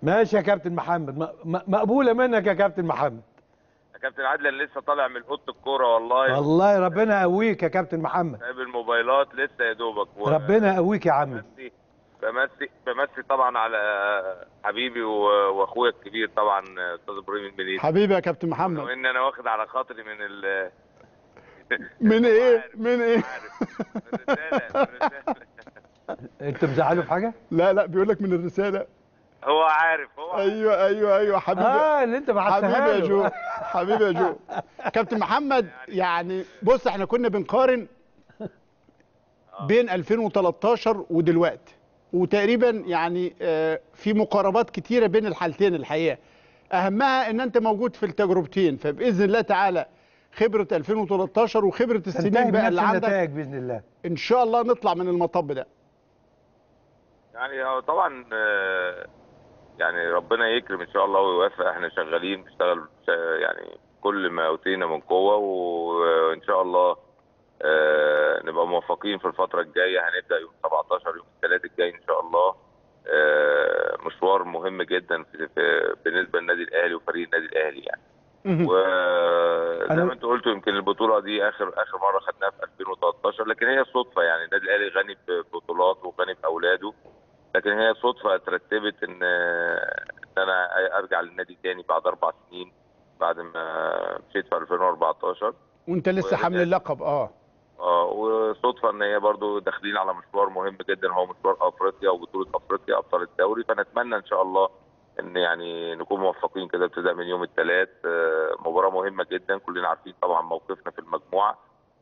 ماشي يا كابتن محمد م- م- مقبوله منك يا كابتن محمد يا كابتن عادل أنا لسه طالع من اوضه الكوره والله والله ربنا يقويك يا كابتن محمد سايب الموبايلات لسه يا دوبك و- ربنا يقويك يا عمي بمسي بمسي بمسي طبعا على حبيبي و- واخويا الكبير طبعا استاذ ابراهيم المنيسي حبيبي يا كابتن محمد وان انا واخد على خاطري من ال من ايه من ايه عارف من الرساله من الرسالة. انت مزعله في حاجه لا لا بيقول لك من الرساله هو عارف هو عارف. ايوه ايوه ايوه حبيبي اه اللي انت بعتها حبيبي يا له. جو حبيبي يا جو كابتن محمد يعني بص احنا كنا بنقارن بين 2013 ودلوقتي وتقريبا يعني آه، في مقاربات كتيره بين الحالتين الحقيقه اهمها ان انت موجود في التجربتين فباذن الله تعالى خبره 2013 وخبره تنتهي السنين بقى اللي بنفس عندك النتائج باذن الله ان شاء الله نطلع من المطب ده يعني هو طبعا آه، يعني ربنا يكرم ان شاء الله ويوفق احنا شغالين بنشتغل شا- يعني كل ما اوتينا من قوه وان شاء الله آه، نبقى موفقين في الفتره الجايه هنبدا يوم 17 يوم الثلاث الجاي ان شاء الله آه، مشوار مهم جدا في في- بالنسبه للنادي الاهلي وفريق النادي الاهلي يعني مهم. وزي أنا- ما انت قلت يمكن البطوله دي اخر اخر مره خدناها في 2013 لكن هي صدفه يعني النادي الاهلي غني ببطولات وغني باولاده لكن هي صدفه ترتبت ان ان انا ارجع للنادي تاني بعد اربع سنين بعد ما مشيت في 2014 وانت لسه حامل اللقب اه اه وصدفه ان هي برضو داخلين على مشوار مهم جدا هو مشوار افريقيا وبطوله افريقيا ابطال الدوري فنتمنى ان شاء الله ان يعني نكون موفقين كده ابتداء من يوم الثلاث مباراه مهمه جدا كلنا عارفين طبعا موقفنا في المجموعه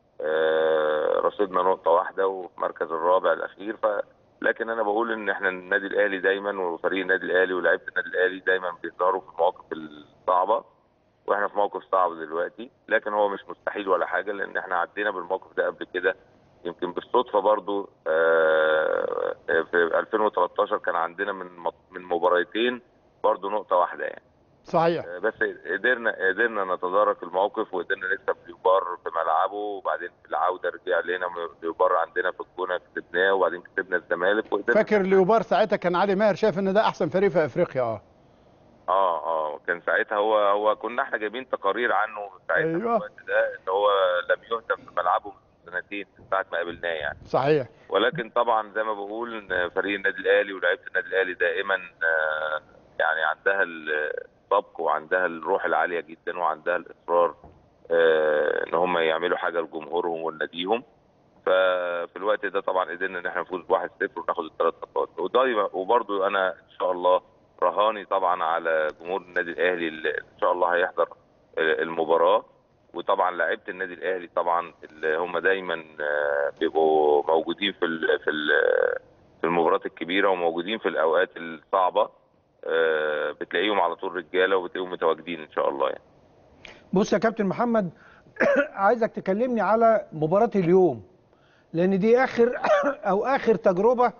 آه، رصيدنا نقطه واحده وفي المركز الرابع الاخير ف لكن انا بقول ان احنا النادي الاهلي دايما وفريق النادي الاهلي ولاعيبه النادي الاهلي دايما بيظهروا في المواقف الصعبه واحنا في موقف صعب دلوقتي لكن هو مش مستحيل ولا حاجه لان احنا عدينا بالموقف ده قبل كده يمكن بالصدفه برضو آه، في 2013 كان عندنا من من مباراتين برضو نقطه واحده يعني صحيح آه، بس قدرنا قدرنا نتدارك الموقف وقدرنا نكسب ليوبار في ملعبه وبعدين في العوده رجع لنا ليوبار عندنا في الجونه كسبناه وبعدين كسبنا الزمالك وقدرنا فاكر ليوبار ساعتها كان علي ماهر شايف ان ده احسن فريق في افريقيا اه اه اه كان ساعتها هو هو كنا احنا جايبين تقارير عنه ساعتها أيوة. في الوقت ده ان هو لم يهتم في ملعبه من سنتين من ساعه ما قابلناه يعني صحيح ولكن طبعا زي ما بقول ان فريق النادي الاهلي ولاعيبه النادي الاهلي دائما آه، يعني عندها السبق وعندها الروح العاليه جدا وعندها الاصرار آه، ان هم يعملوا حاجه لجمهورهم ولناديهم ففي الوقت ده طبعا قدرنا ان احنا نفوز 1-0 وناخد الثلاث نقاط ودايما وبرده انا ان شاء الله رهاني طبعا على جمهور النادي الاهلي اللي ان شاء الله هيحضر المباراه وطبعا لعيبه النادي الاهلي طبعا اللي هم دايما آه، بيبقوا موجودين في ال في ال في المباريات الكبيره وموجودين في الاوقات الصعبه آه، بتلاقيهم على طول رجاله وبتلاقيهم متواجدين ان شاء الله يعني بص يا كابتن محمد عايزك تكلمني على مباراة اليوم لأن دي آخر أو آخر تجربة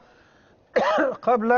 قبل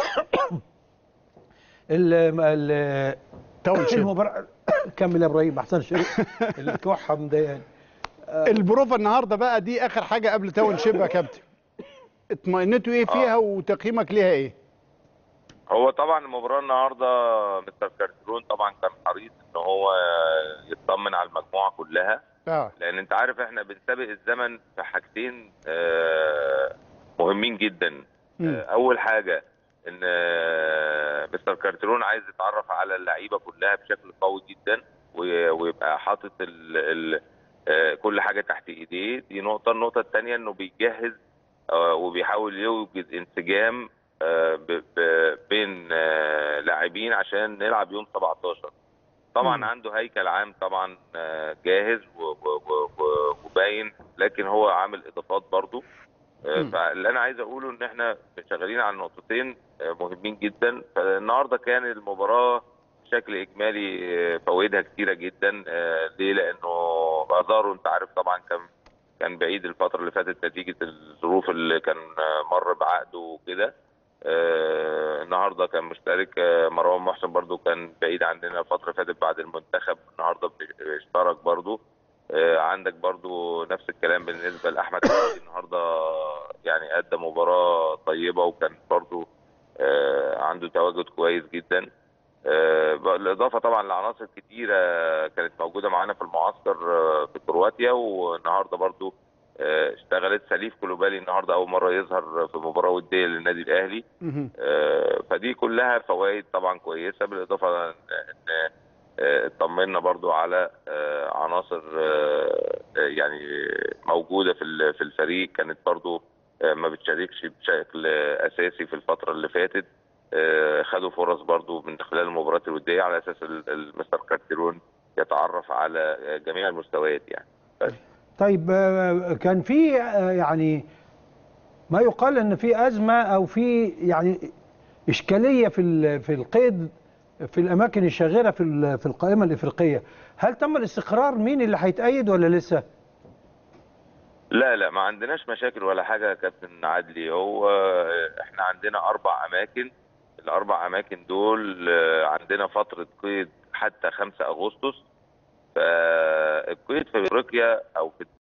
ال ال تاون شيب المباراة كمل يا إبراهيم أحسن شيء الكحة مضايقاني البروفا النهارده بقى دي اخر حاجه قبل تاون شيب يا كابتن اطمئنتوا ايه فيها وتقييمك ليها ايه هو طبعا المباراه النهارده مستر كارترون طبعا كان حريص ان هو يطمن على المجموعه كلها اه لان انت عارف احنا بنسابق الزمن في حاجتين آه، مهمين جدا مم. آه، اول حاجه ان آه، مستر كارترون عايز يتعرف على اللعيبه كلها بشكل قوي جدا وي- ويبقى حاطط ال ال آه، كل حاجه تحت ايديه دي نقطه النقطه الثانيه انه بيجهز آه، وبيحاول يوجد انسجام آه، ب- ب- بين آه، لاعبين عشان نلعب يوم 17 طبعا مم. عنده هيكل عام طبعا آه، جاهز و- و- و- و- وباين لكن هو عامل اضافات برضو آه، مم. فاللي انا عايز اقوله ان احنا شغالين على نقطتين آه، مهمين جدا فالنهارده كان المباراه بشكل اجمالي آه، فوائدها كتيره جدا آه، ليه لانه ازارو انت عارف طبعا كان كان بعيد الفتره اللي فاتت نتيجه الظروف اللي كان آه، مر بعقده وكده آه، النهارده كان مشترك آه، مروان محسن برضو كان بعيد عننا الفتره اللي فاتت بعد المنتخب النهارده اشترك برضو آه، عندك برضو نفس الكلام بالنسبه لاحمد حمدي النهارده يعني ادى مباراه طيبه وكان برضو آه، عنده تواجد كويس جدا آه، بالاضافه طبعا لعناصر كتيره كانت موجوده معانا في المعسكر آه، في كرواتيا والنهارده برضو آه، اشتغلت سليف كلوبالي النهارده اول مره يظهر في مباراه وديه للنادي الاهلي مهم. آه، فدي كلها فوائد طبعا كويسه بالاضافه ان إن، آه، اطمنا برضو على آه، عناصر آه، آه، يعني موجوده في ال- في الفريق كانت برضو آه، ما بتشاركش بشكل آه، اساسي في الفتره اللي فاتت آه، خدوا فرص برضو من خلال المباريات الوديه على اساس ال- المستر كارتيرون يتعرف على آه، جميع المستويات يعني طيب آه، كان في آه، يعني ما يقال ان في ازمه او في يعني اشكاليه في ال- في القيد في الاماكن الشاغره في ال- في القائمه الافريقيه هل تم الاستقرار مين اللي هيتأيد ولا لسه لا لا ما عندناش مشاكل ولا حاجه يا كابتن عدلي هو احنا عندنا اربع اماكن الاربع اماكن دول آه، عندنا فتره قيد حتى 5 اغسطس فالقيد في افريقيا او في